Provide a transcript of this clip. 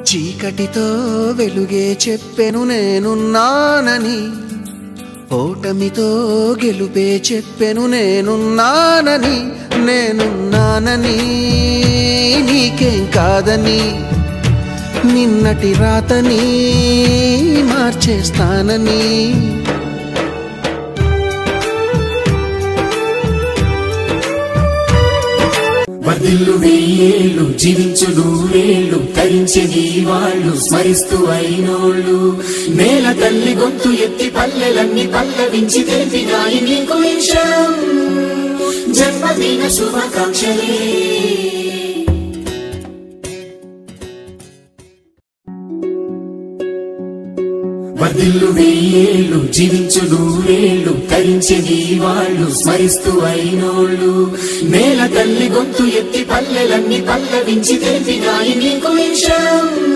చీకటితో వెలుగే చెప్పెను నేనున్నానని ఓటమితో గెలుపే చెప్పెను నేనున్నానని నేనున్నానని నీకేం కాదని నిన్నటి రాతని మార్చేస్తానని వర్ధిల్లు వెయ్యేళ్ళు జీవించు నూరేళ్ళు తరించెది వాళ్ళు స్మరిస్తూ అయినోళ్ళు నేల తల్లి గొంతు ఎత్తి పల్లెలన్నీ పల్లవించి తెలిపినాయి నీకు ఈ క్షణం జన్మదిన శుభాకాంక్షలే వర్ధిల్లు వెయ్యేళ్ళు జీవించు నూరేళ్ళు తరించెది వాళ్ళు స్మరిస్తూ అయినోళ్ళు నేల తల్లి గొంతు ఎత్తి పల్లెలన్నీ పల్లవించి తెలిపినాయి నీకు ఈ క్షణం